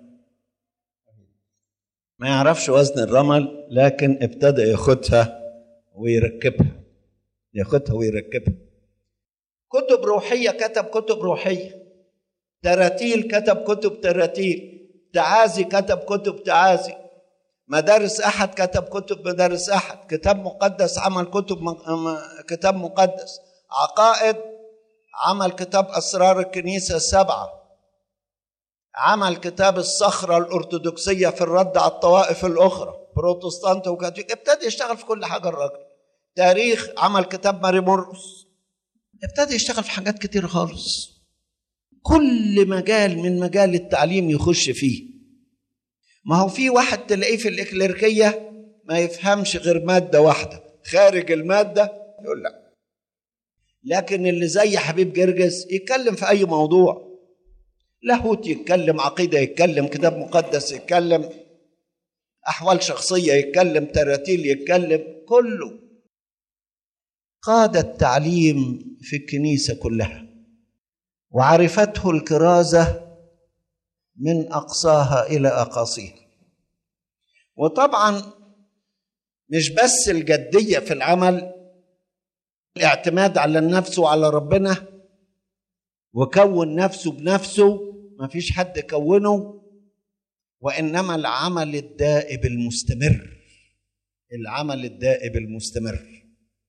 ما يعرفش وزن الرمل لكن ابتدى ياخدها ويركبها ياخدها ويركبها كتب روحية كتب كتب روحية تراتيل كتب كتب تراتيل تعازي كتب كتب تعازي مدارس أحد كتب كتب مدارس أحد كتاب مقدس عمل كتب كتاب مقدس عقائد عمل كتاب أسرار الكنيسة السبعة عمل كتاب الصخرة الأرثوذكسية في الرد على الطوائف الأخرى بروتستانت وكاثوليك ابتدى يشتغل في كل حاجة الراجل تاريخ عمل كتاب ماري مرقس ابتدى يشتغل في حاجات كتير خالص كل مجال من مجال التعليم يخش فيه ما هو في واحد تلاقيه في الإكليركية ما يفهمش غير مادة واحدة خارج المادة يقول لا لكن اللي زي حبيب جرجس يتكلم في أي موضوع لاهوت يتكلم عقيدة يتكلم كتاب مقدس يتكلم أحوال شخصية يتكلم تراتيل يتكلم كله قاد التعليم في الكنيسة كلها وعرفته الكرازة من أقصاها إلى أقاصيها وطبعا مش بس الجدية في العمل الاعتماد على النفس وعلى ربنا وكون نفسه بنفسه ما فيش حد كونه وإنما العمل الدائب المستمر العمل الدائب المستمر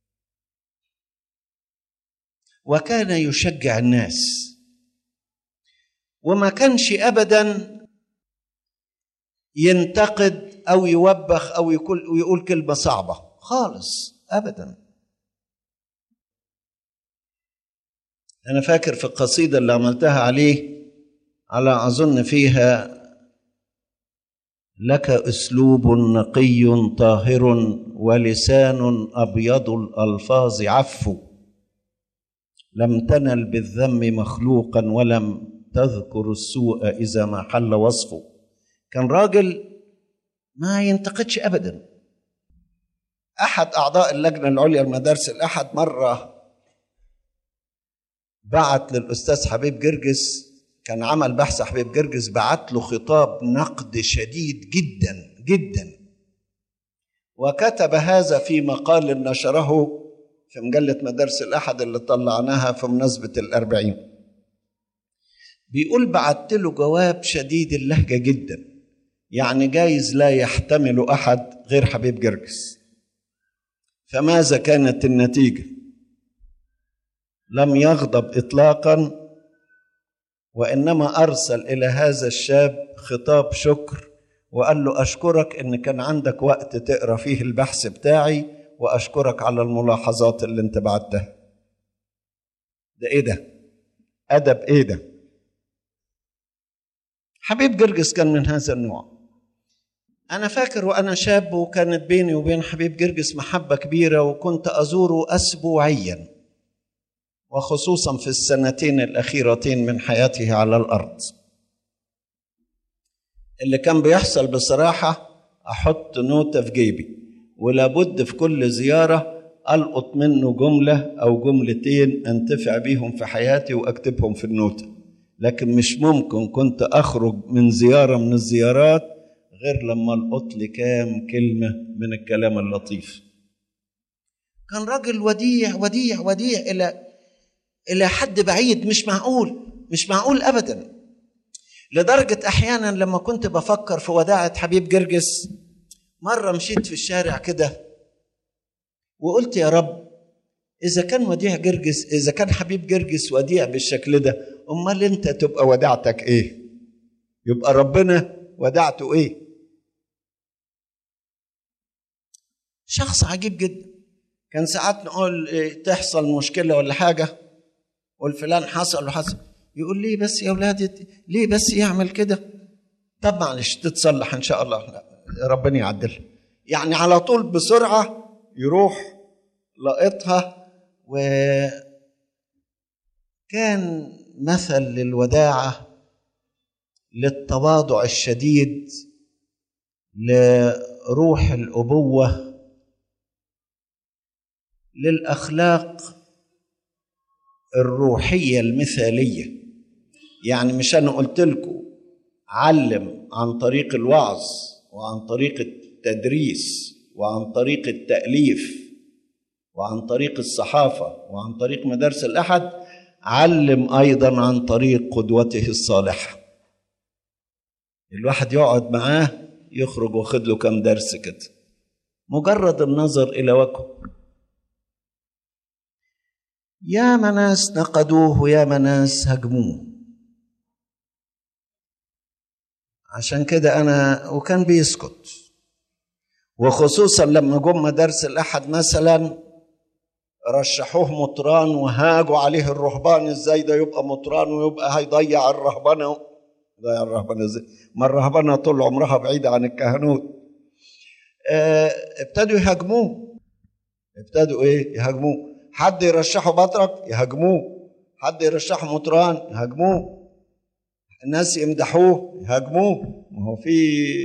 وكان يشجع الناس وما كانش ابدا ينتقد او يوبخ او يقول ويقول كلمه صعبه خالص ابدا انا فاكر في القصيده اللي عملتها عليه على اظن فيها لك اسلوب نقي طاهر ولسان ابيض الالفاظ عفو لم تنل بالذم مخلوقا ولم تذكر السوء اذا ما حل وصفه كان راجل ما ينتقدش ابدا احد اعضاء اللجنه العليا لمدارس الاحد مره بعت للاستاذ حبيب جرجس كان عمل بحث حبيب جرجس بعت له خطاب نقد شديد جدا جدا وكتب هذا في مقال نشره في مجلة مدارس الأحد اللي طلعناها في مناسبة الأربعين بيقول بعت له جواب شديد اللهجة جدا يعني جايز لا يحتمل أحد غير حبيب جرجس فماذا كانت النتيجة لم يغضب إطلاقا وإنما أرسل إلى هذا الشاب خطاب شكر وقال له أشكرك إن كان عندك وقت تقرأ فيه البحث بتاعي واشكرك على الملاحظات اللي انت بعتها ده ايه ده ادب ايه ده حبيب جرجس كان من هذا النوع انا فاكر وانا شاب وكانت بيني وبين حبيب جرجس محبه كبيره وكنت ازوره اسبوعيا وخصوصا في السنتين الاخيرتين من حياته على الارض اللي كان بيحصل بصراحه احط نوته في جيبي ولابد في كل زيارة ألقط منه جملة أو جملتين أنتفع بيهم في حياتي وأكتبهم في النوتة لكن مش ممكن كنت أخرج من زيارة من الزيارات غير لما ألقط لي كام كلمة من الكلام اللطيف كان راجل وديع وديع وديع إلى إلى حد بعيد مش معقول مش معقول أبدا لدرجة أحيانا لما كنت بفكر في وداعة حبيب جرجس مرة مشيت في الشارع كده وقلت يا رب إذا كان وديع جرجس إذا كان حبيب جرجس وديع بالشكل ده امال انت تبقى وداعتك ايه يبقى ربنا وداعته ايه شخص عجيب جدا كان ساعات نقول إيه تحصل مشكله ولا حاجه والفلان حصل وحصل يقول ليه بس يا اولادي ليه بس يعمل كده طب معلش تتصلح ان شاء الله لا ربنا يعدلها يعني على طول بسرعه يروح لقطها وكان مثل للوداعه للتواضع الشديد لروح الابوه للاخلاق الروحيه المثاليه يعني مش انا قلت لكم علم عن طريق الوعظ وعن طريق التدريس وعن طريق التاليف وعن طريق الصحافه وعن طريق مدارس الاحد علم ايضا عن طريق قدوته الصالحه الواحد يقعد معاه يخرج واخد له كام درس كده مجرد النظر الى وجهه يا ناس نقدوه ويا ناس هجموه عشان كده انا وكان بيسكت وخصوصا لما جم مدارس الاحد مثلا رشحوه مطران وهاجوا عليه الرهبان ازاي ده يبقى مطران ويبقى هيضيع الرهبنه ضيع الرهبنه ازاي ما الرهبنه طول عمرها بعيده عن الكهنوت اه ابتدوا يهاجموه ابتدوا ايه يهاجموه حد يرشحه بطرك يهاجموه حد يرشحه مطران يهاجموه الناس يمدحوه يهاجموه ما هو في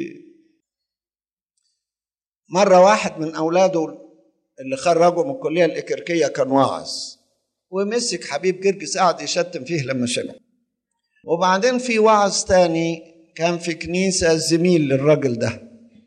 مرة واحد من أولاده اللي خرجوا من الكلية الإكريكية كان واعظ ومسك حبيب جرجس قعد يشتم فيه لما شبع وبعدين في واعظ تاني كان في كنيسة زميل للراجل ده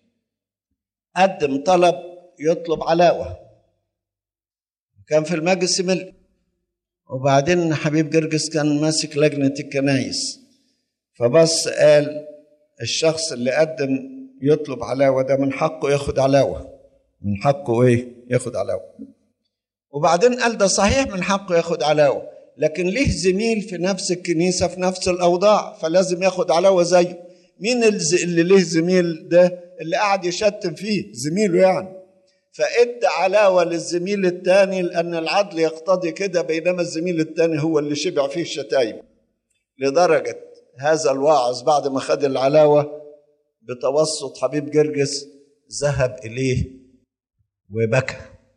قدم طلب يطلب علاوة كان في المجلس ملك وبعدين حبيب جرجس كان ماسك لجنة الكنايس فبص قال الشخص اللي قدم يطلب علاوة ده من حقه ياخد علاوة من حقه ايه ياخد علاوة وبعدين قال ده صحيح من حقه ياخد علاوة لكن ليه زميل في نفس الكنيسة في نفس الأوضاع فلازم ياخد علاوة زيه مين اللي ليه زميل ده اللي قاعد يشتم فيه زميله يعني فادى علاوة للزميل الثاني لأن العدل يقتضي كده بينما الزميل الثاني هو اللي شبع فيه الشتايم لدرجة هذا الواعظ بعد ما خد العلاوة بتوسط حبيب جرجس ذهب إليه وبكى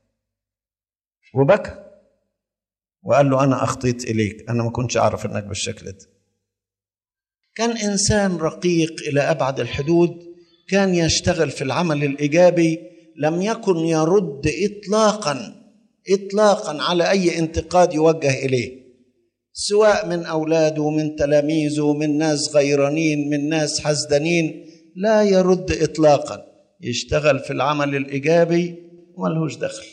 وبكى وقال له أنا أخطيت إليك أنا ما كنتش أعرف إنك بالشكل ده كان إنسان رقيق إلى أبعد الحدود كان يشتغل في العمل الإيجابي لم يكن يرد إطلاقا إطلاقا على أي انتقاد يوجه إليه سواء من أولاده من تلاميذه من ناس غيرانين من ناس حسدانين لا يرد إطلاقا يشتغل في العمل الإيجابي ملهوش دخل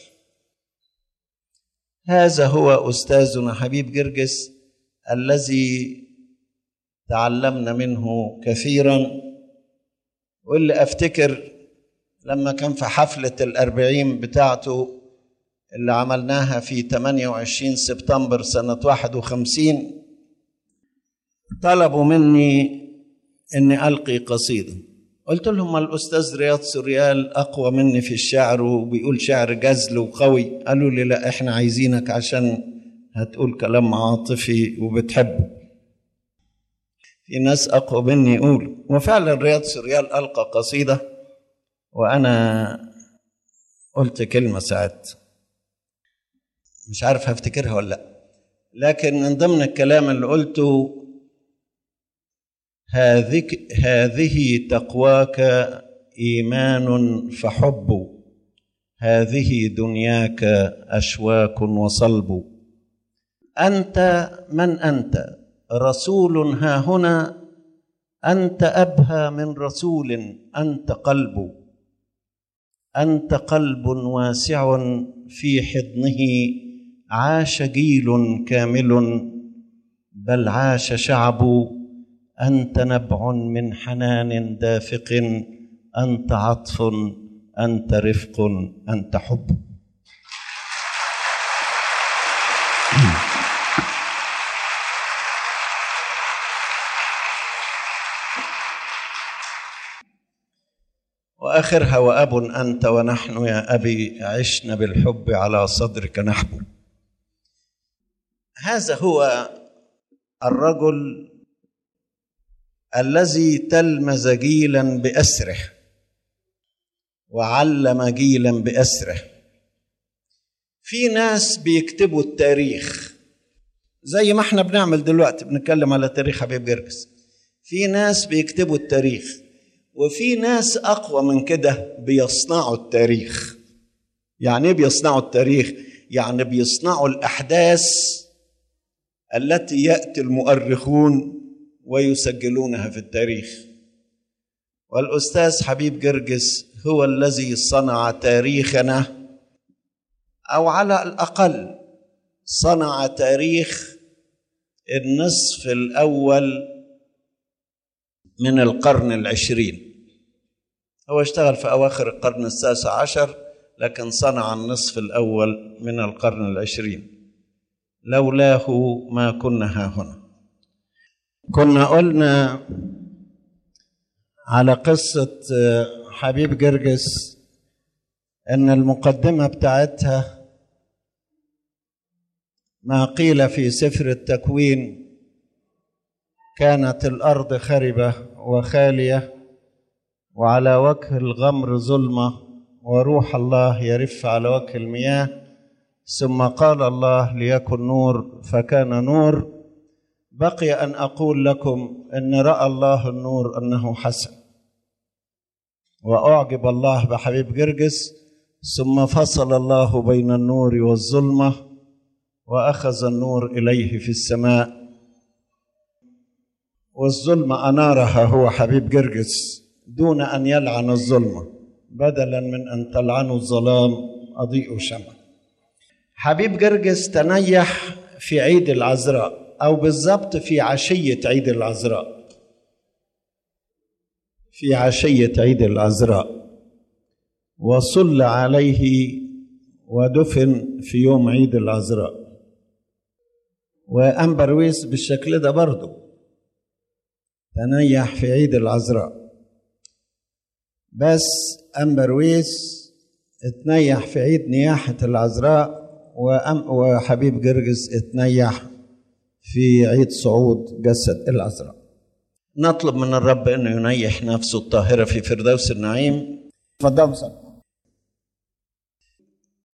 هذا هو أستاذنا حبيب جرجس الذي تعلمنا منه كثيرا واللي أفتكر لما كان في حفلة الأربعين بتاعته اللي عملناها في 28 سبتمبر سنة 51 طلبوا مني اني القي قصيده قلت لهم الاستاذ رياض سوريال اقوى مني في الشعر وبيقول شعر جزل وقوي قالوا لي لا احنا عايزينك عشان هتقول كلام عاطفي وبتحبه في ناس اقوى مني يقولوا وفعلا رياض سوريال القى قصيده وانا قلت كلمه ساعات مش عارف هفتكرها ولا لا لكن من ضمن الكلام اللي قلته هذه هذه تقواك ايمان فحب هذه دنياك اشواك وصلب انت من انت رسول ها هنا انت ابهى من رسول انت قلب انت قلب واسع في حضنه عاش جيل كامل بل عاش شعب انت نبع من حنان دافق انت عطف انت رفق انت حب واخرها واب انت ونحن يا ابي عشنا بالحب على صدرك نحن هذا هو الرجل الذي تلمذ جيلا باسره وعلم جيلا باسره في ناس بيكتبوا التاريخ زي ما احنا بنعمل دلوقتي بنتكلم على تاريخ حبيب جرجس في ناس بيكتبوا التاريخ وفي ناس اقوى من كده بيصنعوا التاريخ يعني ايه بيصنعوا التاريخ يعني بيصنعوا الاحداث التي ياتي المؤرخون ويسجلونها في التاريخ والاستاذ حبيب جرجس هو الذي صنع تاريخنا او على الاقل صنع تاريخ النصف الاول من القرن العشرين هو اشتغل في اواخر القرن التاسع عشر لكن صنع النصف الاول من القرن العشرين لولاه ما كنا ها هنا كنا قلنا على قصه حبيب جرجس ان المقدمه بتاعتها ما قيل في سفر التكوين كانت الارض خربه وخاليه وعلى وجه الغمر ظلمه وروح الله يرف على وجه المياه ثم قال الله ليكن نور فكان نور بقي ان اقول لكم ان راى الله النور انه حسن واعجب الله بحبيب جرجس ثم فصل الله بين النور والظلمه واخذ النور اليه في السماء والظلمه انارها هو حبيب جرجس دون ان يلعن الظلمه بدلا من ان تلعنوا الظلام اضيء شمع حبيب جرجس تنيح في عيد العذراء او بالضبط في عشيه عيد العذراء في عشيه عيد العذراء وصل عليه ودفن في يوم عيد العذراء وأمبرويس بالشكل ده برضه تنيح في عيد العذراء بس أمبرويس اتنيح في عيد نياحة العذراء وأم وحبيب جرجس اتنيح في عيد صعود جسد العذراء نطلب من الرب انه ينيح نفسه الطاهره في فردوس النعيم تفضلوا